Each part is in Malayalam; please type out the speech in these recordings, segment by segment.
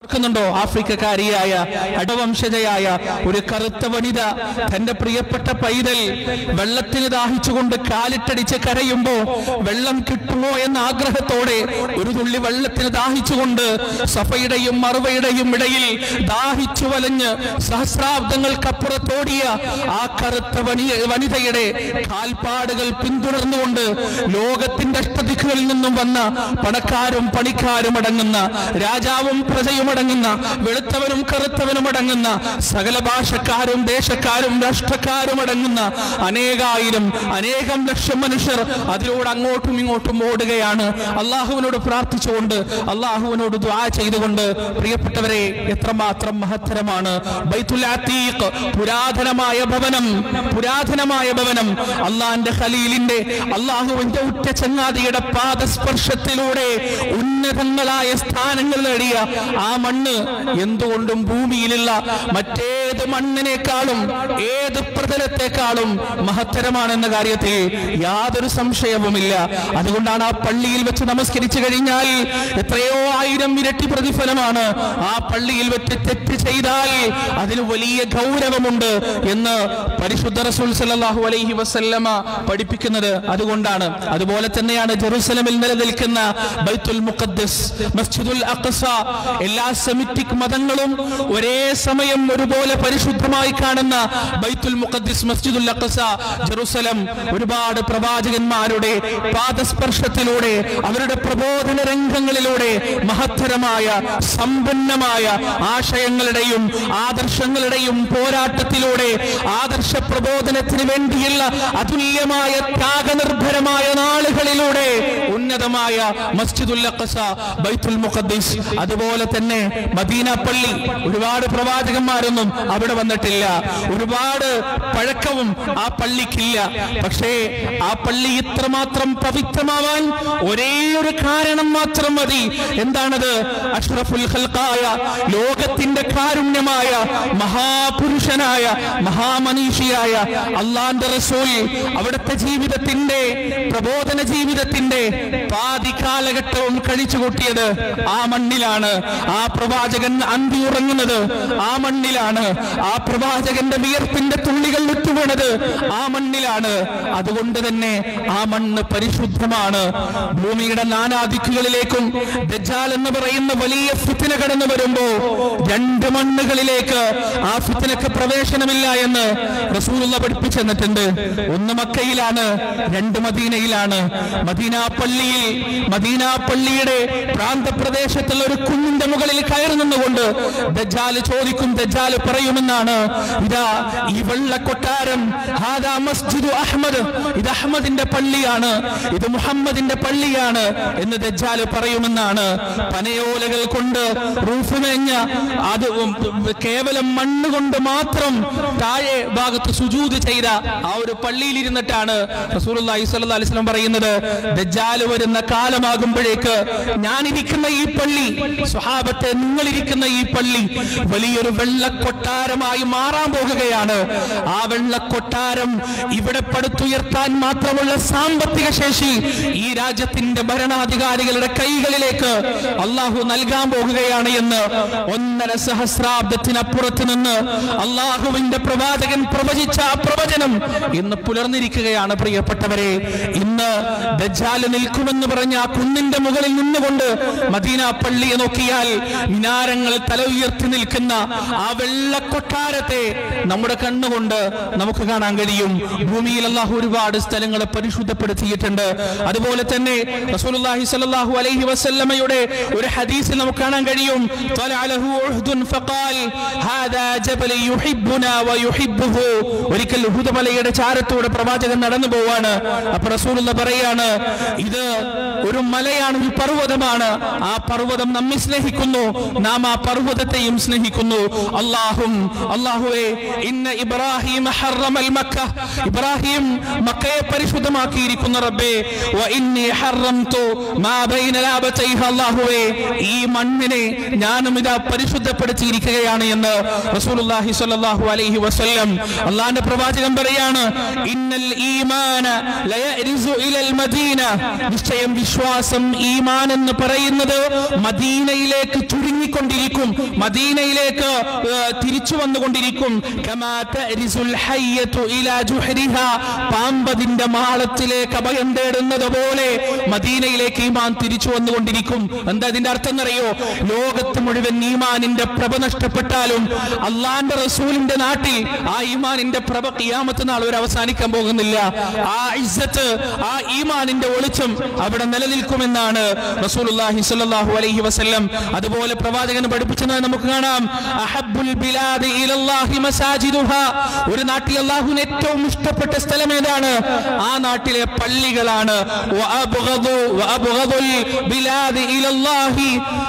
ഓർക്കുന്നുണ്ടോ ആഫ്രിക്കക്കാരിയായ അടവംശജയായ ഒരു കറുത്ത വനിത തന്റെ പ്രിയപ്പെട്ട പൈതൽ വെള്ളത്തിന് ദാഹിച്ചുകൊണ്ട് കാലിട്ടടിച്ച് കരയുമ്പോ വെള്ളം കിട്ടുമോ എന്ന ആഗ്രഹത്തോടെ ഒരു തുള്ളി വെള്ളത്തിന് ദാഹിച്ചുകൊണ്ട് സഫയുടെയും മറുവയുടെയും ഇടയിൽ ദാഹിച്ചു വലഞ്ഞ് സഹസ്രാബ്ദങ്ങൾക്കപ്പുറത്തോടിയ ആ കറുത്ത വനി വനിതയുടെ കാൽപ്പാടുകൾ പിന്തുടർന്നുകൊണ്ട് ലോകത്തിന്റെ അഷ്ടദിക്കുകളിൽ നിന്നും വന്ന പണക്കാരും പണിക്കാരും അടങ്ങുന്ന രാജാവും പ്രജയും അടങ്ങുന്ന വെളുത്തവനും കറുത്തവനും അടങ്ങുന്ന സകല ഭാഷക്കാരും ദേശക്കാരും രാഷ്ട്രക്കാരും അടങ്ങുന്ന അനേകായിരം അനേകം ലക്ഷം മനുഷ്യർ അതിലൂടെ അങ്ങോട്ടും ഇങ്ങോട്ടും ഓടുകയാണ് അള്ളാഹുവിനോട് പ്രാർത്ഥിച്ചുകൊണ്ട് അള്ളാഹുവിനോട് ദ്വാ ചെയ്തുകൊണ്ട് പ്രിയപ്പെട്ടവരെ എത്രമാത്രം മഹത്തരമാണ് ബൈത്തുൽ അതീഖ് പുരാതനമായ ഭവനം പുരാതനമായ ഭവനം അള്ളാന്റെ ഖലീലിന്റെ അള്ളാഹുവിന്റെ ഉറ്റ ചങ്ങാതിയുടെ പാദസ്പർശത്തിലൂടെ ഉന്നതങ്ങളായ സ്ഥാനങ്ങൾ നേടിയ ആ മണ്ണ് എന്തുകൊണ്ടും ഭൂമിയിലുള്ള മറ്റേത് മണ്ണിനേക്കാളും ഏത് പ്രതലത്തെക്കാളും മഹത്തരമാണെന്ന കാര്യത്തിൽ യാതൊരു സംശയവുമില്ല അതുകൊണ്ടാണ് ആ പള്ളിയിൽ വെച്ച് നമസ്കരിച്ചു കഴിഞ്ഞാൽ എത്രയോ ആയിരം ഇരട്ടി പ്രതിഫലമാണ് ആ പള്ളിയിൽ വെച്ച് തെറ്റ് ചെയ്താൽ അതിന് വലിയ ഗൗരവമുണ്ട് എന്ന് പരിശുദ്ധ റസൂൽ സല്ലല്ലാഹു അലൈഹി വസല്ലമ പഠിപ്പിക്കുന്നത് അതുകൊണ്ടാണ് അതുപോലെ തന്നെയാണ് ജെറുസലമിൽ നിലനിൽക്കുന്ന ബൈത്തുൽ മുഖദ്ദസ് മസ്ജിദുൽ അഖ്സ എല്ലാ സെമിറ്റിക് മതങ്ങളും ഒരേ സമയം ഒരുപോലെ പരിശുദ്ധമായി കാണുന്ന ബൈത്തുൽ മുഖദ്ദിസ് മസ്ജിദുൽ അഖ്സ ജെറുസലം ഒരുപാട് പ്രവാചകന്മാരുടെ പാദസ്പർശത്തിലൂടെ അവരുടെ പ്രബോധന രംഗങ്ങളിലൂടെ മഹത്തരമായ സമ്പന്നമായ ആശയങ്ങളുടെയും ആദർശങ്ങളുടെയും പോരാട്ടത്തിലൂടെ ആദർശ പ്രബോധനത്തിന് വേണ്ടിയുള്ള അതുല്യമായ ത്യാഗനിർഭരമായ നാളുകളിലൂടെ ഉന്നതമായ മസ്ജിദുൽ അഖ്സ ബൈത്തുൽ മുഖദ്ദിസ് അതുപോലെ തന്നെ മദീന പള്ളി ഒരുപാട് പ്രവാചകന്മാരൊന്നും അവിടെ വന്നിട്ടില്ല ഒരുപാട് പഴക്കവും ആ പള്ളിക്കില്ല പക്ഷേ ആ പള്ളി ഇത്രമാത്രം പവിത്രമാവാൻ ഒരേ ഒരു കാരണം മാത്രം മതി എന്താണത് അഷ്റഫുൽ ഖൽഖായ ലോകത്തിന്റെ കാരുണ്യമായ മഹാപുരുഷനായ മഹാമനീഷിയായ അള്ളാന്റെ റസൂൽ അവിടുത്തെ ജീവിതത്തിന്റെ പ്രബോധന ജീവിതത്തിന്റെ പാതി കാലഘട്ടവും കഴിച്ചു കൂട്ടിയത് ആ മണ്ണിലാണ് ആ പ്രവാചകൻ അന്തി ഉറങ്ങുന്നത് ആ മണ്ണിലാണ് ആ പ്രവാചകന്റെ വിയർപ്പിന്റെ തുള്ളികൾ വിട്ടുവീണത് ആ മണ്ണിലാണ് അതുകൊണ്ട് തന്നെ ആ മണ്ണ് പരിശുദ്ധമാണ് ഭൂമിയുടെ നാനാദിക്കുകളിലേക്കും ദജ്ജാൽ എന്ന് പറയുന്ന വലിയ ഫിത്തിന കടന്നു വരുമ്പോ രണ്ട് മണ്ണുകളിലേക്ക് ആ ഫിത്തിനക്ക് പ്രവേശനമില്ല എന്ന് റസൂലുള്ള പഠിപ്പിച്ചു തന്നിട്ടുണ്ട് ഒന്ന് മക്കയിലാണ് രണ്ട് മദീനയിലാണ് മദീന പള്ളിയിൽ മദീന പള്ളിയുടെ പ്രാന്തപ്രദേശത്തുള്ള ഒരു കുന്നിന്റെ മുകളിൽ കയറി നിന്നുകൊണ്ട് ദജ്ജാൽ ചോദിക്കും ദജ്ജാൽ പറയുമെന്നാണ് ഇതാ ഈ വെള്ള കൊട്ടാരം ഹാദാ മസ്ജിദു അഹ്മദ് ഇത് അഹമ്മദിന്റെ പള്ളിയാണ് ഇത് മുഹമ്മദിന്റെ പള്ളിയാണ് എന്ന് ദജ്ജാൽ പറയുമെന്നാണ് പനയോലകൾ കൊണ്ട് റൂഫ് മേഞ്ഞ അത് കേവലം മണ്ണ് കൊണ്ട് മാത്രം താഴെ ഭാഗത്ത് സുജൂത് ചെയ്ത ആ ഒരു പള്ളിയിൽ ഇരുന്നിട്ടാണ് റസൂലുള്ളാഹി സ്വല്ലല്ലാഹി അലൈഹി വസല്ലം പറയുന്നത് ദജ്ജാൽ വരുന്ന കാലമാകുമ്പോഴേക്ക് ഞാൻ ഇരിക്കുന്ന ഈ പള്ളി സ്വഹാബത്തെ നിങ്ങൾ ഇരിക്കുന്ന ഈ പള്ളി വലിയൊരു വെള്ളക്കൊട്ടാരമായി മാറാൻ പോകുകയാണ് ആ വെള്ളക്കൊട്ടാരം ഇവിടെ പടുത്തുയർത്താൻ മാത്രമുള്ള സാമ്പത്തിക ശേഷി ഈ രാജ്യത്തിന്റെ ഭരണാധികാരികളുടെ കൈകളിലേക്ക് അള്ളാഹു നൽകാൻ പോകുകയാണ് എന്ന് ഒന്നര സഹസ്രാബ്ദത്തിനപ്പുറത്ത് നിന്ന് അള്ളാഹുവിന്റെ പ്രവാചകൻ പ്രവചിച്ച ആ പ്രവചനം ഇന്ന് പുലർന്നിരിക്കുകയാണ് പ്രിയപ്പെട്ടവരെ ഇന്ന് ദജ്ജാല് നിൽക്കുമെന്ന് പറഞ്ഞ ആ കുന്നിന്റെ മുകളിൽ നിന്നുകൊണ്ട് മദീന പള്ളിയെ നോക്കിയാൽ മിനാരങ്ങൾ തല ഉയർത്തി നിൽക്കുന്ന ആ വെള്ളക്കൊട്ടാരത്തെ നമ്മുടെ കണ്ണുകൊണ്ട് നമുക്ക് കാണാൻ കഴിയും ഭൂമിയിൽ അള്ളാഹു ഒരുപാട് സ്ഥലങ്ങളെ പരിശുദ്ധപ്പെടുത്തിയിട്ടുണ്ട് അതുപോലെ തന്നെ റസൂലുള്ളാഹി സ്വല്ലല്ലാഹു അലൈഹി വസല്ലമയുടെ ഒരു ഹദീസിൽ നമുക്ക് കാണാൻ കഴിയും ത്വലഅലഹു ഉഹ്ദുൻ ഫഖാൽ ഹാദാ ജബൽ യുഹിബ്ബുനാ വയുഹിബ്ബുഹു ഒരിക്കൽ ഉഹുദ് മലയുടെ ചാരത്തൂടെ പ്രവാചകൻ നടന്നു പോവാണ് അപ്പൊ റസൂലുള്ള പറയാണ് ഇത് ഒരു മലയാണ് ഒരു പർവ്വതമാണ് ആ പർവ്വതം നമ്മെ സ്നേഹിക്കുന്നു നാം ആ പർവ്വതത്തെയും സ്നേഹിക്കുന്നു അള്ളാഹും അള്ളാഹുവേ ഇന്ന ഇബ്രാഹിം ഹറമൽ മക്ക ഇബ്രാഹിം മക്കയെ പരിശുദ്ധമാക്കിയിരിക്കുന്ന റബ്ബേ വ ഇന്നി ഹറംതു മാ ബൈന ലാബതൈഹ അല്ലാഹുവേ ഈ മണ്ണിനെ ഞാനും ഇതാ പരിശുദ്ധപ്പെടുത്തിയിരിക്കുകയാണ് എന്ന് റസൂലുള്ളാഹി സ്വല്ലല്ലാഹു അലൈഹി വസല്ലം അള്ളാഹിന്റെ പ്രവാചകൻ പറയാണ് ഇന്നൽ ഈമാന ലയരിസു ഇലൽ മദീന നിശ്ചയം വിശ്വാസം വിശ്വാസം ഈമാൻ എന്ന് പറയുന്നത് മദീനയിലേക്ക് ചുരുങ്ങിക്കൊണ്ടിരിക്കും മദീനയിലേക്ക് ഏഹ്, തിരിച്ചു വന്നുകൊണ്ടിരിക്കും കമാ തഅരിസുൽ ഹയ്യത്തു ഇലാ ജുഹരിഹാ. പാമ്പതിന്റെ മാളത്തിലേക്ക് അഭയം തേടുന്നത് പോലെ മദീനയിലേക്ക് ഈമാൻ തിരിച്ചു വന്നുകൊണ്ടിരിക്കും എന്താ ഇതിന്റെ അർത്ഥം എന്നറിയോ ലോകത്ത് മുഴുവൻ ഈമാനിന്റെ പ്രഭ നഷ്ടപ്പെട്ടാലും അള്ളാന്റെ റസൂലിന്റെ നാട്ടിൽ ആ ഈമാനിന്റെ പ്രഭ കിയാമത്ത് നാൾ ഒരു അവസാനിക്കാൻ പോകുന്നില്ല ആ ഇസ്സത്ത് ആ ഈമാനിന്റെ വെളിച്ചം അവിടെ നിലനിൽക്കുമെന്നാണ് റസൂലുള്ളാഹി സ്വല്ലല്ലാഹു അലൈഹി വസല്ലം അതുപോലെ പ്രവാചകൻ പഠിപ്പിച്ചത് നമുക്ക് കാണാം അഹബ്ബുൽ ബിലാദി ഇലല്ലാഹി മസാജിദുഹാ ഒരു നാട്ടിൽ അള്ളാഹുവിന് ഏറ്റവും ഇഷ്ടപ്പെട്ട സ്ഥലം ഏതാണ് ആ നാട്ടിലെ പള്ളികളാണ് വഅബ്ഗദു വഅബ്ഗദുൽ ബിലാദി ഇലല്ലാഹി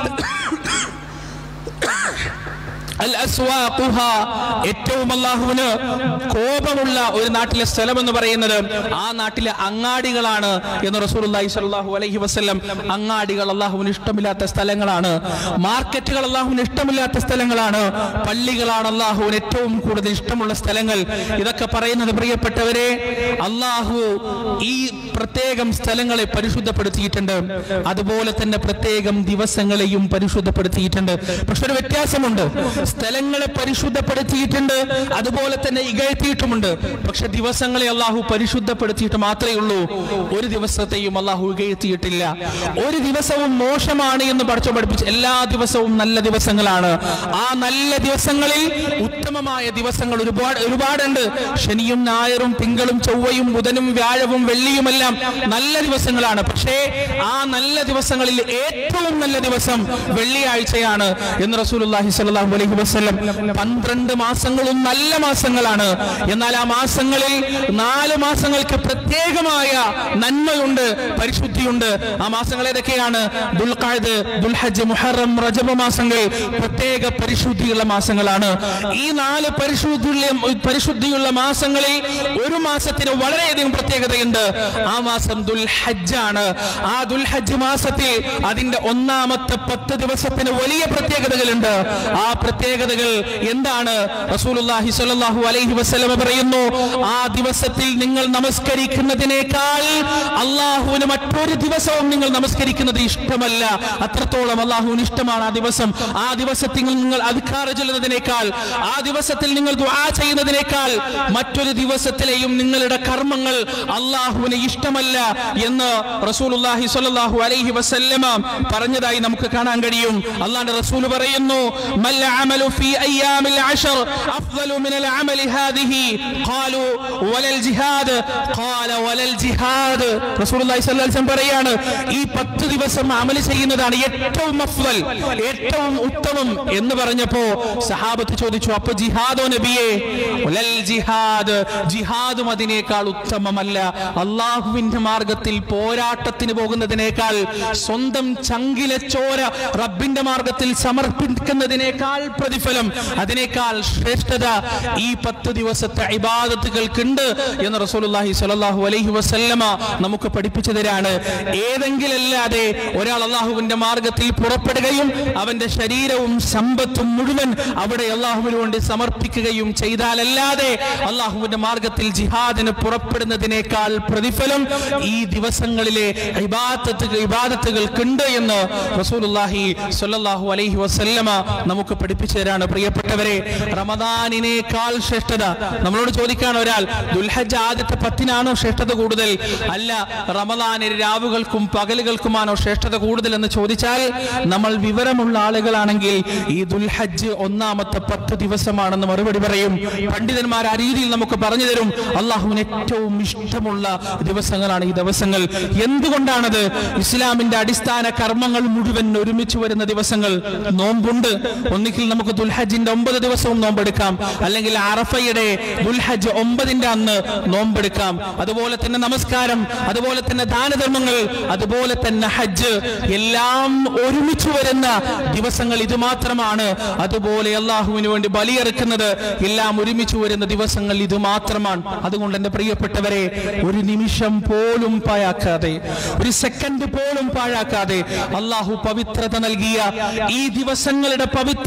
അൽ അസ്വാഖുഹ. ഏറ്റവും അള്ളാഹുവിന് കോപമുള്ള ഒരു നാട്ടിലെ സ്ഥലം എന്ന് പറയുന്നത് ആ നാട്ടിലെ അങ്ങാടികളാണ് എന്ന് റസൂലുള്ളാഹി സ്വല്ലല്ലാഹു അലൈഹി വസല്ലം അങ്ങാടികൾ അള്ളാഹുവിന് ഇഷ്ടമില്ലാത്ത സ്ഥലങ്ങളാണ് മാർക്കറ്റുകൾ അള്ളാഹുവിന് ഇഷ്ടമില്ലാത്ത സ്ഥലങ്ങളാണ് പള്ളികളാണ് അള്ളാഹുവിന് ഏറ്റവും കൂടുതൽ ഇഷ്ടമുള്ള സ്ഥലങ്ങൾ ഇതൊക്കെ പറയുന്നത് പ്രിയപ്പെട്ടവരെ അള്ളാഹു ഈ പ്രത്യേകം സ്ഥലങ്ങളെ പരിശുദ്ധപ്പെടുത്തിയിട്ടുണ്ട് അതുപോലെ തന്നെ പ്രത്യേകം ദിവസങ്ങളെയും പരിശുദ്ധപ്പെടുത്തിയിട്ടുണ്ട് പക്ഷെ ഒരു വ്യത്യാസമുണ്ട് സ്ഥലങ്ങളെ പരിശുദ്ധപ്പെടുത്തിയിട്ടുണ്ട് അതുപോലെ തന്നെ ഇകഴ്ത്തിയിട്ടുമുണ്ട് പക്ഷെ ദിവസങ്ങളെ അള്ളാഹു പരിശുദ്ധപ്പെടുത്തിയിട്ട് മാത്രമേ ഉള്ളൂ ഒരു ദിവസത്തെയും അള്ളാഹു ഇകഴ്ത്തിയിട്ടില്ല ഒരു ദിവസവും മോശമാണ് എന്ന് പഠിച്ചു പഠിപ്പിച്ച് എല്ലാ ദിവസവും നല്ല ദിവസങ്ങളാണ് ആ നല്ല ദിവസങ്ങളിൽ ഉത്തമമായ ദിവസങ്ങൾ ഒരുപാട് ഒരുപാടുണ്ട് ശനിയും ഞായറും തിങ്കളും ചൊവ്വയും ബുധനും വ്യാഴവും വെള്ളിയുമെല്ലാം നല്ല ദിവസങ്ങളാണ് പക്ഷേ ആ നല്ല ദിവസങ്ങളിൽ ഏറ്റവും നല്ല ദിവസം വെള്ളിയാഴ്ചയാണ് എന്ന് റസൂലുള്ളാഹി സ്വല്ലല്ലാഹു അലൈഹി വസല്ലം പന്ത്രണ്ട് മാസങ്ങളും നല്ല മാസങ്ങളാണ് എന്നാൽ ആ മാസങ്ങളിൽ നാല് മാസങ്ങൾക്ക് പ്രത്യേകമായ നന്മയുണ്ട് പരിശുദ്ധിയുണ്ട് ആ മാസങ്ങൾ ഏതൊക്കെയാണ് ദുൽഖഅദ് ദുൽഹജ്ജ് മുഹറം റജബ് മാസങ്ങൾ പ്രത്യേക പരിശുദ്ധിയുള്ള മാസങ്ങളാണ് ഈ നാല് പരിശുദ്ധിയുള്ള പരിശുദ്ധിയുള്ള മാസങ്ങളിൽ ഒരു മാസത്തിന് വളരെയധികം പ്രത്യേകതയുണ്ട് ആ മാസം ദുൽഹജ്ജാണ് ആ ദുൽഹജ്ജ് മാസത്തിൽ അതിന്റെ ഒന്നാമത്തെ പത്ത് ദിവസത്തിന് വലിയ പ്രത്യേകതകളുണ്ട് ആ പ്രത്യേകതകൾ എന്താണ് റസൂലുള്ളാഹി സ്വല്ലല്ലാഹു അലൈഹി വസല്ലമ പറയുന്നു ആ ദിവസത്തിൽ നിങ്ങൾ നമസ്കരിക്കുന്നതിനേക്കാൾ അള്ളാഹുവിന് മറ്റൊരു ദിവസവും നിങ്ങൾ നമസ്കരിക്കുന്നത് ഇഷ്ടമല്ല അത്രത്തോളം അള്ളാഹുവിന് ഇഷ്ടമാണ് ആ ദിവസം ആ ദിവസത്തിൽ നിങ്ങൾ അധികാര ചെല്ലുന്നതിനേക്കാൾ ആ ദിവസത്തിൽ നിങ്ങൾ ദുആ ചെയ്യുന്നതിനേക്കാൾ മറ്റൊരു ദിവസത്തിലെയും നിങ്ങളുടെ കർമ്മങ്ങൾ അള്ളാഹുവിന് ഇഷ്ടമല്ല എന്ന് റസൂലുള്ളാഹി സ്വല്ലല്ലാഹു അലൈഹി വസല്ലമ പറഞ്ഞതായി നമുക്ക് കാണാൻ കഴിയും അള്ളാഹുവിന്റെ റസൂൽ പറയുന്നു മൽ അമലു ഫീ അയ്യാമിൽ അശർ അഫ്ദലു മിനൽ അമലി ഹാദിഹി ഖാലു വലൽ ജിഹാദ് ഖാല വലൽ ജിഹാദ് റസൂലുള്ളാഹി സ്വല്ലല്ലാഹു അലൈഹി വസല്ലം പറയാണ് ഈ പത്ത് ദിവസം അമൽ ചെയ്യുന്നതാണ് ഏറ്റവും അഫ്ദൽ ഏറ്റവും ഉത്തമം എന്ന് പറഞ്ഞപ്പോ സഹാബത്ത് ചോദിച്ചു അപ്പൊ ജിഹാദോ നബിയെ വലൽ ജിഹാദ് ജിഹാദും അതിനേക്കാൾ ഉത്തമമല്ല അള്ളാഹുവിന്റെ മാർഗത്തിൽ പോരാട്ടത്തിന് പോകുന്നതിനേക്കാൾ സ്വന്തം ചങ്കിലെ ചോര റബ്ബിന്റെ മാർഗത്തിൽ സമർപ്പിക്കുന്നതിനേക്കാൾ പ്രതിഫലം അതിനേക്കാൾ ശ്രേഷ്ഠത ഈ പത്ത് ദിവസത്തെ ഇബാദത്തുകൾക്കുണ്ട് എന്ന് റസൂലുള്ളാഹി സ്വല്ലല്ലാഹു അലൈഹി വസല്ലമ നമുക്ക് പഠിപ്പിച്ചു തരാണ് ഏതെങ്കിലല്ലാതെ ഒരാൾ അള്ളാഹുവിന്റെ മാർഗത്തിൽ പുറപ്പെടുകയും അവന്റെ ശരീരവും സമ്പത്തും മുഴുവൻ അവിടെ അള്ളാഹുവിന് വേണ്ടി സമർപ്പിക്കുകയും ചെയ്താലല്ലാതെ അള്ളാഹുവിന്റെ മാർഗത്തിൽ ജിഹാദിന് പുറപ്പെടുന്നതിനേക്കാൾ പ്രതിഫലം ഈ ദിവസങ്ങളിലെ ഇബാദത്തുകൾ ഇബാദത്തുകൾക്കുണ്ട് എന്ന് റസൂലുള്ളാഹി സ്വല്ലല്ലാഹു അലൈഹി വസല്ലമ നമുക്ക് പഠിപ്പിച്ചു തരാണ് പ്രിയപ്പെട്ടവരെ റമദാനിനേക്കാൾ ശ്രേഷ്ഠത നമ്മളോട് ചോദിക്കാണ് ഒരാൾ ദുൽഹജ്ജ് ആദ്യത്തെ പത്തിനാണോ ശ്രേഷ്ഠത കൂടുതൽ അല്ല റമദാനിൽ രാവുകൾക്കും പകലുകൾക്കുമാണോ ശ്രേഷ്ഠത കൂടുതൽ എന്ന് ചോദിച്ചാൽ നമ്മൾ വിവരമുള്ള ആളുകളാണെങ്കിൽ ഈ ദുൽഹജ്ജ് ഒന്നാമത്തെ പത്ത് ദിവസമാണെന്ന് മറുപടി പറയും പണ്ഡിതന്മാർ ആ രീതിയിൽ നമുക്ക് പറഞ്ഞു തരും അള്ളാഹുവിന് ഏറ്റവും ഇഷ്ടമുള്ള ദിവസങ്ങളാണ് ഈ ദിവസങ്ങൾ എന്തുകൊണ്ടാണത് ഇസ്ലാമിന്റെ അടിസ്ഥാന കർമ്മങ്ങൾ മുഴുവൻ ഒരുമിച്ച് വരുന്ന ദിവസങ്ങൾ നോമ്പുണ്ട് ഒന്നുകിൽ നമുക്ക് ദുൽഹജ്ജിന്റെ ഒമ്പത് ദിവസവും നോമ്പെടുക്കാം അല്ലെങ്കിൽ അറഫയുടെ ദുൽഹജ്ജ് ഒമ്പതിന്റെ അന്ന് നോമ്പെടുക്കാം അതുപോലെ തന്നെ നമസ്കാരം അതുപോലെ തന്നെ ദാനധർമ്മങ്ങൾ അതുപോലെ തന്നെ ഹജ്ജ് എല്ലാം ഒരുമിച്ച് വരുന്ന ദിവസങ്ങൾ ഇത് മാത്രമാണ് അതുപോലെ അള്ളാഹുവിന് വേണ്ടി ബലിയെറുക്കുന്നത് എല്ലാം ഒരുമിച്ച് വരുന്ന ദിവസങ്ങൾ ഇത് മാത്രമാണ് അതുകൊണ്ട് എന്റെ പ്രിയപ്പെട്ടവരെ ഒരു നിമിഷം പോലും പാഴാക്കാതെ ഒരു സെക്കൻഡ് പോലും പാഴാക്കാതെ അള്ളാഹു പവിത്രത നൽകിയ ഈ ദിവസങ്ങളുടെ പവിത്രത മുഴുവൻ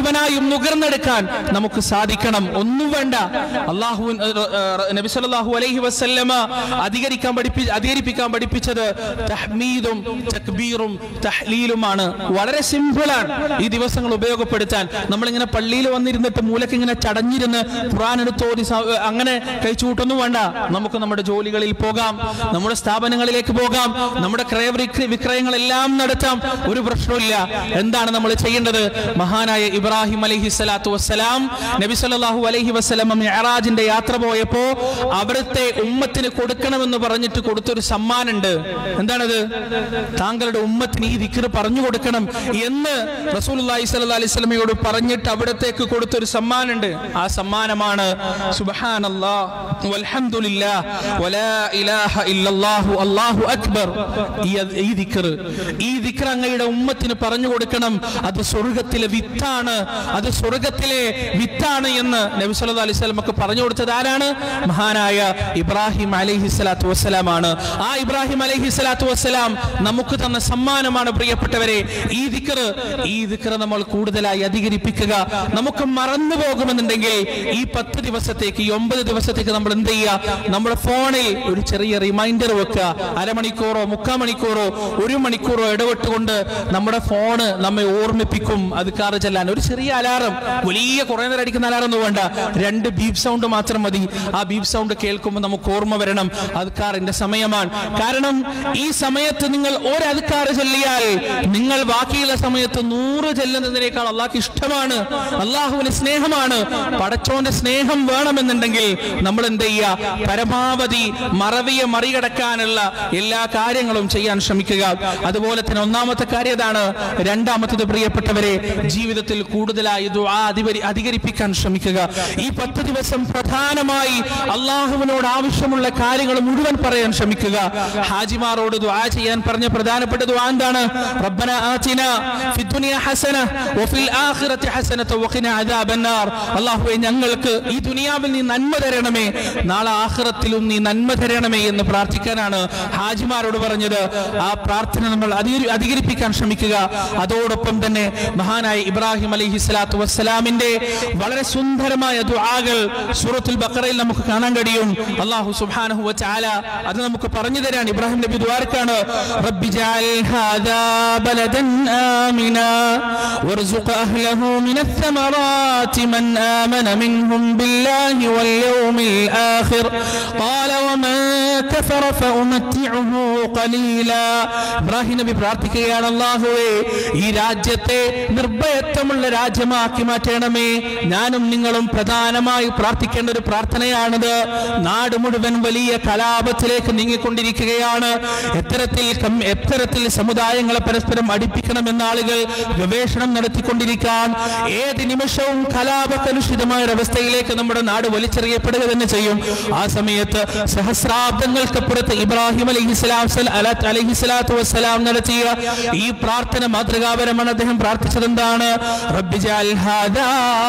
മുഴുവനായും നുകർന്നെടുക്കാൻ നമുക്ക് സാധിക്കണം ഒന്നും വേണ്ട അള്ളാഹു നബി സല്ലല്ലാഹു അലൈഹി വസല്ലമ അധികരിക്കാൻ പഠിപ്പി അധികരിപ്പിക്കാൻ പഠിപ്പിച്ചത് തഹ്മീദും തക്ബീറും തഹ്ലീലുമാണ് വളരെ സിമ്പിളാണ് ഈ ദിവസങ്ങൾ ഉപയോഗപ്പെടുത്താൻ നമ്മളിങ്ങനെ പള്ളിയിൽ വന്നിരുന്നിട്ട് മൂലക്ക് ഇങ്ങനെ ചടഞ്ഞിരുന്ന് ഖുർആൻ എടുത്ത് ഓതി സ- അങ്ങനെ കഴിച്ചു കൂട്ടൊന്നും വേണ്ട നമുക്ക് നമ്മുടെ ജോലികളിൽ പോകാം നമ്മുടെ സ്ഥാപനങ്ങളിലേക്ക് പോകാം നമ്മുടെ ക്രയ വിക്ര- വിക്രയങ്ങളെല്ലാം നടത്താം ഒരു പ്രശ്നമില്ല എന്താണ് നമ്മൾ ചെയ്യേണ്ടത് മഹാനായ ഇബ്രാഹിം അലൈഹി സ്വലാത്തു വസ്സലാം നബി സല്ലല്ലാഹു അലൈഹി വസ്സലാം മെഹറാജിന്റെ യാത്ര പോയപ്പോ അവിടുത്തെ ഉമ്മത്തിന് കൊടുക്കണമെന്ന് പറഞ്ഞിട്ട് കൊടുത്തൊരു സമ്മാനുണ്ട് എന്താണത് താങ്കളുടെ ഉമ്മത്തിന് ഈ ദിക്ർ പറഞ്ഞു കൊടുക്കണം എന്ന് റസൂലുള്ളാഹി സ്വല്ലല്ലാഹി അലൈഹി വസല്ലമയോട് പറഞ്ഞിട്ട് അവിടത്തേക്ക് കൊടുത്തൊരു സമ്മാനുണ്ട് ആ സമ്മാനമാണ് സുബ്ഹാനല്ലാഹ് വൽഹംദുലില്ലാഹ് വലാ ഇലാഹ ഇല്ലല്ലാഹു അല്ലാഹു അക്ബർ ഈ ഈ ദിക്ർ ഈ ദിക്ർ അങ്ങയുടെ ഉമ്മത്തിന് പറഞ്ഞു കൊടുക്കണം അത് സ്വർഗത്തിലെ വിത്താണ് അത് സ്വർഗത്തിലെ വിത്താണ് എന്ന് നബി സല്ലല്ലാഹു അലൈഹി വസല്ലമക്ക് പറഞ്ഞു കൊടുത്തത് ആരാണ് മഹാനായ ഇബ്രാഹിം അലൈഹി സ്വലാത്തു വസ്സലാമാണ് ആ ഇബ്രാഹിം അലൈഹി സ്വലാത്തു വസ്സലാം നമുക്ക് തന്ന സമ്മാനമാണ് പ്രിയപ്പെട്ടവരെ ഈ ദിക്ർ ഈ ദിക്ർ നമ്മൾ കൂടുതലായി അധികരിപ്പിക്കുക നമുക്ക് മറന്നു പോകുമെന്നുണ്ടെങ്കിൽ ഈ പത്ത് ദിവസത്തേക്ക് ഈ ഒമ്പത് ദിവസത്തേക്ക് നമ്മൾ എന്ത് ചെയ്യുക നമ്മുടെ ഫോണിൽ ഒരു ചെറിയ റിമൈൻഡർ വെക്കുക അരമണിക്കൂറോ മുക്കാൽ മണിക്കൂറോ ഒരു മണിക്കൂറോ ഇടവിട്ടുകൊണ്ട് നമ്മുടെ ഫോണ് നമ്മെ ഓർമ്മിപ്പിക്കും അത് കാറ് ചെല്ലാൻ ഒരു ചെറിയ അലാറം വലിയ കുറെ നേരം അടിക്കുന്ന അലാറം ഒന്നും വേണ്ട രണ്ട് ബീപ് സൗണ്ട് മാത്രം മതി ആ ബീപ് സൗണ്ട് കേൾക്കുമ്പോൾ നമുക്ക് ഓർമ്മ വരണം അദ്കാറിന്റെ സമയമാണ് കാരണം ഈ സമയത്ത് നിങ്ങൾ ഒരു അദ്കാറ് ചൊല്ലിയാൽ നിങ്ങൾ ബാക്കിയുള്ള സമയത്ത് നൂറ് ചെല്ലുന്നതിനേക്കാൾ അള്ളാഹ്ക്ക് ഇഷ്ടമാണ് അള്ളാഹുവിന് സ്നേഹമാണ് പടച്ചോന്റെ സ്നേഹം വേണമെന്നുണ്ടെങ്കിൽ നമ്മൾ എന്ത് ചെയ്യുക പരമാവധി മറവിയെ മറികടക്കാനുള്ള എല്ലാ കാര്യങ്ങളും ചെയ്യാൻ ശ്രമിക്കുക അതുപോലെ തന്നെ ഒന്നാമത്തെ കാര്യം അതാണ് രണ്ടാമത്തത് പ്രിയപ്പെട്ടവരെ ജീവിതത്തിൽ കൂടുതലായി ദുആ അധിപരി- അധികരിപ്പിക്കാൻ ശ്രമിക്കുക ഈ പത്ത് ദിവസം പ്രധാനമായി അള്ളാഹുവിനോട് ആവശ്യമുള്ള കാര്യങ്ങൾ മുഴുവൻ പറയാൻ ശ്രമിക്കുക ഹാജിമാരോട് ദുആ ചെയ്യാൻ പറഞ്ഞ പ്രധാനപ്പെട്ട ദുആ എന്താണ് റബ്ബന ആതിന ഫിദ്ദുനിയ ഹസന വഫിൽ ആഖിറതി ഹസനത വഖിന അദാബന്നാർ അല്ലാഹുവേ ഞങ്ങൾക്ക് ഈ ദുനിയാവിൽ നീ നന്മ തരണമേ നാളെ ആഖിറത്തിലും നീ നന്മ തരണമേ എന്ന് പ്രാർത്ഥിക്കാനാണ് ഹാജിമാരോട് പറഞ്ഞത് ആ പ്രാർത്ഥന നമ്മൾ അധികരി- അധികരിപ്പിക്കാൻ ശ്രമിക്കുക അതോടൊപ്പം തന്നെ മഹാനായ ഇബ്രാഹിം അലൈഹി സ്വലാത്തു വസ്സലാമിന്റെ വളരെ സുന്ദരമായ ദുആകൾ സൂറത്തുൽ ബഖറയിൽ നമുക്ക് കാണാൻ കഴിയും അല്ലാഹു സുബ്ഹാനഹു വ തആല അത് നമുക്ക് പറഞ്ഞു തരാൻ ഇബ്രാഹിം നബി ദ്വാരക്കാണ് റബ്ബി ജഅൽ ഹാദാ ബലദൻ ആമിന വർസുഖ അഹ്ലഹു മിനൽ ثمرات من آمن منهم بالله واليوم الآخر قال ومن كفر فأمتعه قليلا ഇബ്രാഹിം നബി പ്രാർത്ഥിക്കുകയാണ് അല്ലാഹുവേ ഈ രാജ്യത്തെ നിർഭയത്വമുള്ള രാജ്യമാക്കി മാറ്റണമേ ഞാനും നിങ്ങളും പ്രധാനമായി പ്രാർത്ഥിക്കേണ്ട ഒരു പ്രാർത്ഥനയാണിത് നാട് മുഴുവൻ വലിയ കലാപത്തിലേക്ക് നീങ്ങിക്കൊണ്ടിരിക്കുകയാണ് എത്തരത്തിൽ കം- എത്തരത്തിൽ സമുദായങ്ങളെ പരസ്പരം അടുപ്പിക്കണമെന്ന ആളുകൾ ഗവേഷണം നടത്തിക്കൊണ്ടിരിക്കാൻ ഏത് നിമിഷവും കലാപകലുഷിതമായ ഒരവസ്ഥയിലേക്ക് നമ്മുടെ നാട് വലിച്ചെറിയപ്പെടുക തന്നെ ചെയ്യും ആ സമയത്ത് സഹസ്രാബ്ദങ്ങൾക്കപ്പുറത്ത് ഇബ്രാഹിം അലഹിസ്ലാം അലഹിസ്ലാത്തു വസ്സലാം നടത്തിയ ഈ പ്രാർത്ഥന മാതൃകാപരമാണ് അദ്ദേഹം പ്രാർത്ഥിച്ചത് എന്താണ് റബ്ബി ജഅൽ ഹാദാ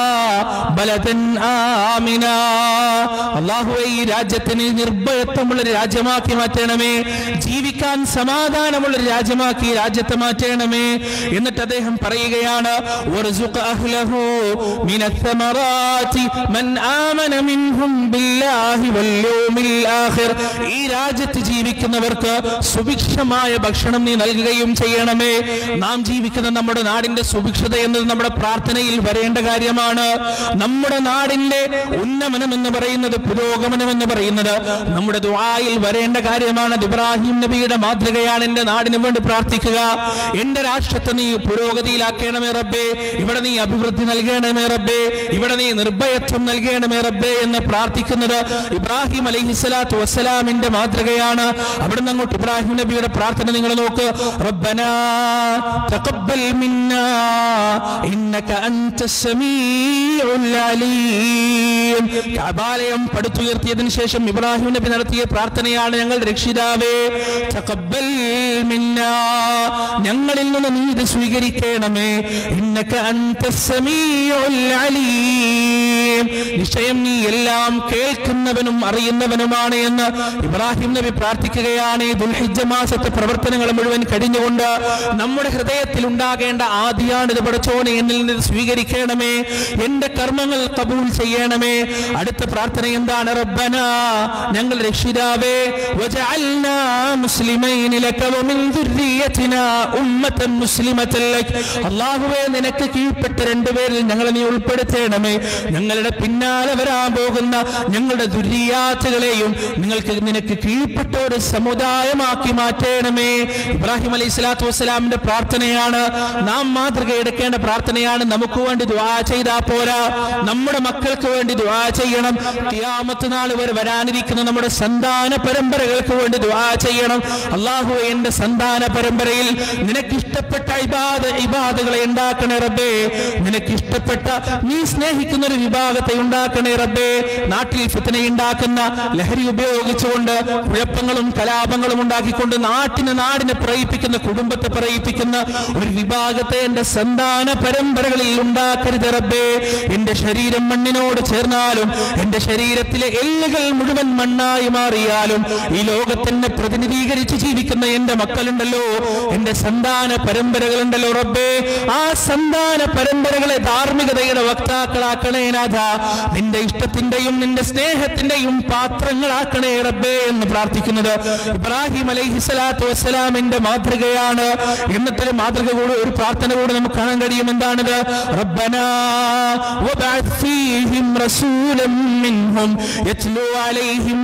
ബലദൻ ആമിന അല്ലാഹുവേ ഈ രാജ്യത്തിന് നിർഭയത്വമുള്ള ഒരു രാജ്യമാക്കി മാറ്റണമേ ജീവിക്കാൻ സമാധാനമുള്ള ഒരു രാജ്യമാക്കി ഈ രാജ്യത്തെ മാറ്റണമേ എന്നിട്ട് അദ്ദേഹം പറയുകയാണ് وارزق أهله من الثمرات من آمن منهم بالله واليوم الآخر ഈ രാജ്യത്ത് ജീവിക്കുന്നവർക്ക് സുഭിക്ഷമായ ഭക്ഷണം നീ നൽകുകയും ചെയ്യണമേ നാം ജീവിക്കുന്ന നമ്മുടെ നാടിന്റെ സുഭിക്ഷത എന്നത് നമ്മുടെ പ്രാർത്ഥനയിൽ വരേണ്ട കാര്യമാണ് നമ്മുടെ നാടിന്റെ ഉന്നമനം എന്ന് പറയുന്നത് പുരോഗമനം എന്ന് പറയുന്നത് നമ്മുടെ ദുആയിൽ വരേണ്ട കാര്യമാണ് അത് ഇബ്രാഹിം നബിയുടെ മാതൃകയാണ് എന്റെ നാടിന് വേണ്ടി പ്രാർത്ഥിക്കുക എന്റെ രാഷ്ട്രത്തെ നീ പുരോഗതിയിലാക്കണമേ റബ്ബേ ഇവിടെ നീ അഭിവൃദ്ധി നൽകണമേ റബ്ബേ ഇവിടെ നീ നിർഭയത്വം നൽകണമേ റബ്ബേ എന്ന് പ്രാർത്ഥിക്കുന്നത് ഇബ്രാഹിം അലൈഹി സ്വലാത്തു വസ്സലാമിന്റെ മാതൃകയാണ് അവിടുന്ന് അങ്ങോട്ട് ഇബ്രാഹിം നബിയുടെ പ്രാർത്ഥന നിങ്ങൾ നോക്ക് റബ്ബനാ തഖബ്ബൽ മിന്നാ ഇന്നക അൻത സമീഉൽ അലീം കഅബാലയം പടുത്തുയർത്തിയതിനു ശേഷം ഇബ്രാഹിം നബി നടത്തിയ പ്രാർത്ഥനയാണ് ഞങ്ങൾ രക്ഷിതാവേ തഖബ്ബൽ മിന്നാ ഞങ്ങളിൽ നിന്ന് നീ ഇത് സ്വീകരിക്കണമേ ഇന്നക അൻത സമീഉൽ അലീം നിശ്ചയം നീ എല്ലാം കേൾക്കുന്നവനും അറിയുന്നവനുമാണ് എന്ന് ഇബ്രാഹിം നബി പ്രാർത്ഥിക്കുകയാണ് ഈ ദുൽഹിജ്ജ മാസത്തെ പ്രവർത്തനങ്ങൾ മുഴുവൻ കഴിഞ്ഞുകൊണ്ട് നമ്മുടെ ഹൃദയത്തിൽ ഉണ്ടാകേണ്ട ആദ്യാണിത് പടച്ചോനെ എന്നിൽ നിന്ന് ഇത് സ്വീകരിക്കണമേ എന്റെ കർമ്മങ്ങൾ കബൂൽ ചെയ്യണമേ അടുത്ത പ്രാർത്ഥന എന്താണ് റബ്ബന ഞങ്ങൾ രക്ഷിതാവേ വജഅൽനാ മുസ്ലിമൈന ലക വമിൻ ദുർരിയതിനാ ഉമ്മത്തൻ മുസ്ലിമത്തൻ ലക് അല്ലാഹുവേ നിനക്ക് കീഴ്പ്പെട്ട രണ്ടുപേരിൽ ഞങ്ങളെ നീ ഉൾപ്പെടുത്തണമേ ഞങ്ങളുടെ പിന്നാലെ വരാൻ പോകുന്ന ഞങ്ങളുടെ ദുര്യാത്തുകളെയും നിങ്ങൾക്ക് നിനക്ക് കീഴ്പ്പെട്ട ഒരു സമുദായമാക്കി മാറ്റണമേ ഇബ്രാഹിം അലൈഹി സ്വലാത്തു വസ്സലാമിന്റെ പ്രാർത്ഥനയാണ് നാം മാതൃക എടുക്കേണ്ട പ്രാർത്ഥനയാണ് നമുക്ക് വേണ്ടി ദുആ ചെയ്താ പോരാ നമ്മുടെ മക്കൾക്ക് വേണ്ടി ദുആ ചെയ്യണം ഖിയാമത്ത് നാൾ വരെ വരാനിരിക്കുന്ന നമ്മുടെ സന്താന പരമ്പരകൾക്ക് വേണ്ടി ദുആ ചെയ്യണം അള്ളാഹു എന്റെ സന്താന പരമ്പരയിൽ നിനക്ക് ഇഷ്ടപ്പെട്ട ഇബാദ ഇബാദകളെ ഉണ്ടാക്കണേ റബ്ബേ നിനക്ക് ഇഷ്ടപ്പെട്ട നീ സ്നേഹിക്കുന്ന ഒരു വിഭാഗത്തെ ഉണ്ടാക്കണേ റബ്ബേ നാട്ടിൽ ഫിത്തന ഉണ്ടാക്കുന്ന ലഹരി ഉപയോഗിച്ചുകൊണ്ട് കുഴപ്പങ്ങളും കലാപങ്ങളും ഉണ്ടാക്കിക്കൊണ്ട് നാട്ടിന് നാടിനെ പ്രയിപ്പിക്കുന്ന കുടുംബത്തെ പ്രയിപ്പിക്കുന്ന ഒരു വിഭാഗത്തെ എന്റെ സന്താന പരമ്പരകളിൽ ഉണ്ടാക്കരുത് റബ്ബേ എന്റെ ശരീരം മണ്ണിനോട് ചേർന്നാലും എന്റെ ശരീരത്തിലെ എല്ലുകൾ മുഴുവൻ മണ്ണായി മാറിയാലും ഈ ലോകത്തിനെ പ്രതിനിധീകരിച്ച് ജീവിക്കുന്ന എന്റെ മക്കളുണ്ടല്ലോ എന്റെ സന്താന പരമ്പരകളുണ്ടല്ലോ റബ്ബേ ആ സന്താന പരമ്പരകളെ ധാർമ്മികതയുടെ വക്താക്കളാക്കണേ നാഥ നിന്റെ ഇഷ്ടത്തിന്റെയും നിന്റെ സ്നേഹത്തിന്റെയും പാത്രങ്ങളാക്കണേ റബ്ബേ എന്ന് പ്രാർത്ഥിക്കുന്നത് ഇബ്രാഹിം അലൈഹി സ്വലാത്തു വസ്സലാമിന്റെ മാതൃകയാണ് ഇന്നത്തെ ഒരു മാതൃക കൂടെ ഒരു പ്രാർത്ഥന കൂടെ നമുക്ക് കാണാൻ കഴിയും എന്താണിത് റബ്ബനാ വബഅത്ത് ഫീഹിം റസൂലൻ മിൻഹും യത്ലു അലൈഹിം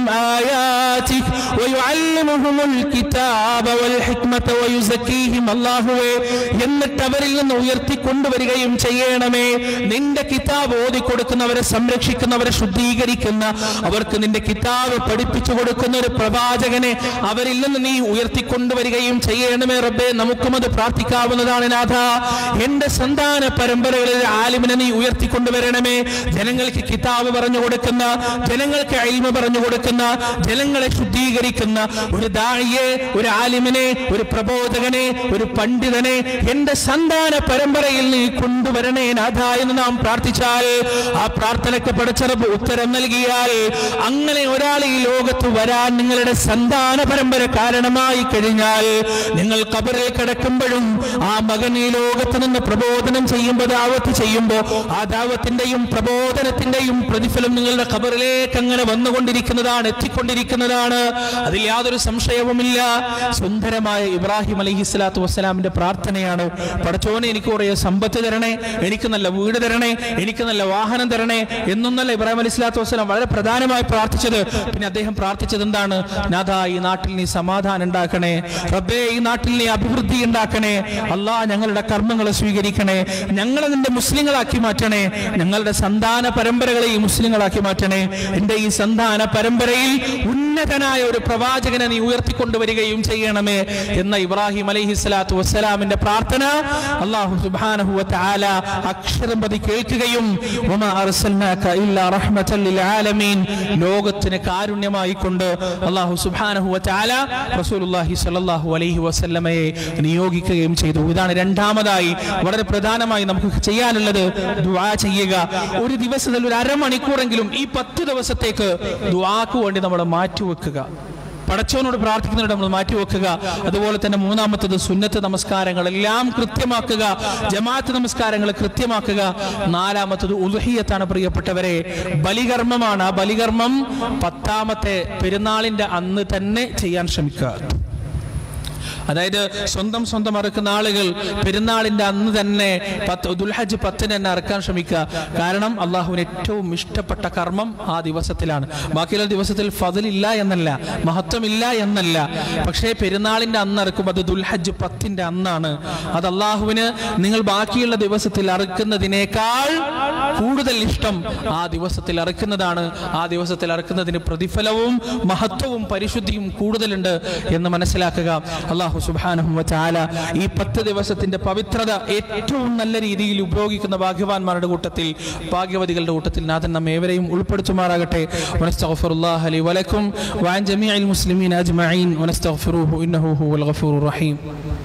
ആയാതിക് വയുഅല്ലിമുഹുമുൽ കിതാബ വൽ ഹിക്മത വയുസക്കീഹിം അല്ലാഹുവേ എന്നിട്ട് അവരിൽ നിന്ന് ഉയർത്തിക്കൊണ്ടുവരികയും ചെയ്യണമേ നിന്റെ കിതാബ് ഓതി കൊടുക്കുന്നവരെ സംരക്ഷിക്കുന്നവരെ ശുദ്ധീകരിക്കുന്ന അവർക്ക് നിന്റെ കിതാബ് പഠിപ്പിച്ചു കൊടുക്കുന്ന ഒരു പ്രവാചകനെ അവരിൽ നിന്ന് നീ ഉയർത്തിക്കൊണ്ടുവരികയും ചെയ്യണമേ റബ്ബേ നമുക്കും അത് പ്രാർത്ഥിക്കാവുന്നതാണ് നാഥ എന്റെ സന്താന പരമ്പരകളിൽ ആലിമിനെ നീ ഉയർത്തിക്കൊണ്ടുവരണമേ ജനങ്ങൾക്ക് കിതാബ് പറഞ്ഞു കൊടുക്കുന്ന ജനങ്ങൾക്ക് അയിൽമ പറഞ്ഞു കൊടുക്കുന്ന ജനങ്ങളെ ശുദ്ധീകരിക്കുന്ന ഒരു ദാഴിയെ ഒരു ആലിമിനെ ഒരു പ്രബോധകനെ ഒരു പണ്ഡിതനെ എന്റെ സന്താന പരമ്പരയിൽ നീ കൊണ്ടുവരണേ നാഥ എന്ന് നാം പ്രാർത്ഥിച്ചാൽ ആ പ്രാർത്ഥനയ്ക്ക് പഠിച്ചറബ് ഉത്തരം നൽകിയാൽ അങ്ങനെ ഒരാൾ ഈ ലോകത്ത് വരാൻ നിങ്ങളുടെ സന്താന പരമ്പര കാരണമായി കഴിഞ്ഞാൽ നിങ്ങൾ കബറിൽ കിടക്കുമ്പോഴും ആ മകൻ ഈ ലോകത്ത് നിന്ന് പ്രബോധനം ചെയ്യുമ്പോൾ ദാവത്ത് ചെയ്യുമ്പോൾ ആ ദാവത്തിന്റെയും പ്രബോധനത്തിന്റെയും പ്രതിഫലം നിങ്ങളുടെ കബറിലേക്ക് അങ്ങനെ വന്നുകൊണ്ടിരിക്കുന്നതാണ് എത്തിക്കൊണ്ടിരിക്കുന്നതാണ് അതിൽ യാതൊരു സംശയവുമില്ല സുന്ദരമായ ഇബ്രാഹിം അലൈഹി സ്വലാത്തു വസ്സലാമിന്റെ പ്രാർത്ഥനയാണ് പടച്ചോനെ എനിക്ക് കുറേ സമ്പത്ത് തരണേ എനിക്ക് നല്ല വീട് തരണേ എനിക്ക് നല്ല വാഹനം തരണേ എന്നൊന്നല്ല ഇബ്രാഹിം അലൈഹി സ്വലാത്തു വസ്സലാം വളരെ പ്രധാനമായി പ്രാർത്ഥിച്ചത് പിന്നെ അദ്ദേഹം പ്രാർത്ഥിച്ചത് എന്താണ് നാഥ ഈ നാട്ടിൽ നീ സമാധാനം ഉണ്ടാക്കണേ റബ്ബേ ഈ നാട്ടിൽ നീ അഭിവൃദ്ധി ഉണ്ടാക്കണേ അല്ലാ ഞങ്ങളുടെ കർമ്മങ്ങളെ സ്വീകരിക്കണേ ഞങ്ങളെ നിന്റെ മുസ്ലിങ്ങളാക്കി മാറ്റണേ ഞങ്ങളുടെ സന്താന പരമ്പരകളെ ഈ മുസ്ലിങ്ങളാക്കി മാറ്റണേ എന്റെ ഈ സന്താന പരമ്പരയിൽ ഉന്നതനായ ഒരു പ്രവാചകനെ നീ ഉയർത്തിക്കൊണ്ടുവരികയും ചെയ്യണമേ എന്ന ഇബ്രാഹിം അലൈഹി സ്വലാത്തു വസ്സലാമിന്റെ പ്രാർത്ഥന അള്ളാഹു സുബ്ഹാനഹു വ തആല അക്ഷരം പതി കേൾക്കുകയും വമാ അർസൽനാക ഇല്ലാ റഹ്മത്തൻ ലിൽ ആലമീൻ ലോകത്തിന് കാരുണ്യമായി കൊണ്ട് അള്ളാഹു സുബ്ഹാനഹു വ തആല റസൂലുള്ളാഹി സ്വല്ലല്ലാഹു അലൈഹി വസല്ലമയെ നിയോഗിക്കുകയും ചെയ്തു ഇതാണ് രണ്ടാമതായി വളരെ പ്രധാനമായി നമുക്ക് ചെയ്യാനുള്ളത് ദുആ ചെയ്യുക ഒരു ദിവസത്തിൽ ഒരു അരമണിക്കൂറെങ്കിലും ഈ പത്ത് ദിവസത്തേക്ക് ദുആക്ക് വേണ്ടി നമ്മൾ മാറ്റിവെക്കുക പടച്ചവനോട് പ്രാർത്ഥിക്കുന്നതിനോട് നമ്മൾ മാറ്റിവെക്കുക അതുപോലെ തന്നെ മൂന്നാമത്തത് സുന്നത്ത് നമസ്കാരങ്ങൾ എല്ലാം കൃത്യമാക്കുക ജമാഅത്ത് നമസ്കാരങ്ങൾ കൃത്യമാക്കുക നാലാമത്തത് ഉൽഹിയത്താണ് പ്രിയപ്പെട്ടവരെ ബലികർമ്മമാണ് ആ ബലികർമ്മം പത്താമത്തെ പെരുന്നാളിന്റെ അന്ന് തന്നെ ചെയ്യാൻ ശ്രമിക്കുക അതായത് സ്വന്തം സ്വന്തം അറുക്കുന്ന ആളുകൾ പെരുന്നാളിന്റെ അന്ന് തന്നെ പത്ത് ദുൽഹജ് പത്തിന് തന്നെ അറക്കാൻ ശ്രമിക്കുക കാരണം അള്ളാഹുവിന് ഏറ്റവും ഇഷ്ടപ്പെട്ട കർമ്മം ആ ദിവസത്തിലാണ് ബാക്കിയുള്ള ദിവസത്തിൽ ഫതിലില്ല എന്നല്ല മഹത്വമില്ല എന്നല്ല പക്ഷേ പെരുന്നാളിന്റെ അന്ന് അറുക്കും അത് ദുൽഹജ് പത്തിന്റെ അന്നാണ് അത് അള്ളാഹുവിന് നിങ്ങൾ ബാക്കിയുള്ള ദിവസത്തിൽ അറുക്കുന്നതിനേക്കാൾ കൂടുതൽ ഇഷ്ടം ആ ദിവസത്തിൽ അറുക്കുന്നതാണ് ആ ദിവസത്തിൽ അറുക്കുന്നതിന് പ്രതിഫലവും മഹത്വവും പരിശുദ്ധിയും കൂടുതലുണ്ട് എന്ന് മനസ്സിലാക്കുക അള്ളാഹു സുബാനഹു ചാല ഈ പത്ത് ദിവസത്തിന്റെ പവിത്രത ഏറ്റവും നല്ല രീതിയിൽ ഉപയോഗിക്കുന്ന ഭാഗ്യവാന്മാരുടെ കൂട്ടത്തിൽ ഭാഗ്യവതികളുടെ കൂട്ടത്തിൽ നാഥൻ നമ്മെ ഏവരെയും ഉൾപ്പെടുത്തുമാറാകട്ടെ വനസ്തഗ്ഫിറുല്ലാഹ ലി വലക്കും വഅൻ ജമീഅൽ മുസ്ലിമീൻ അജ്മഈൻ വനസ്തഗ്ഫിറുഹു ഇന്നഹു ഹുവൽ ഗഫൂറുർ റഹീം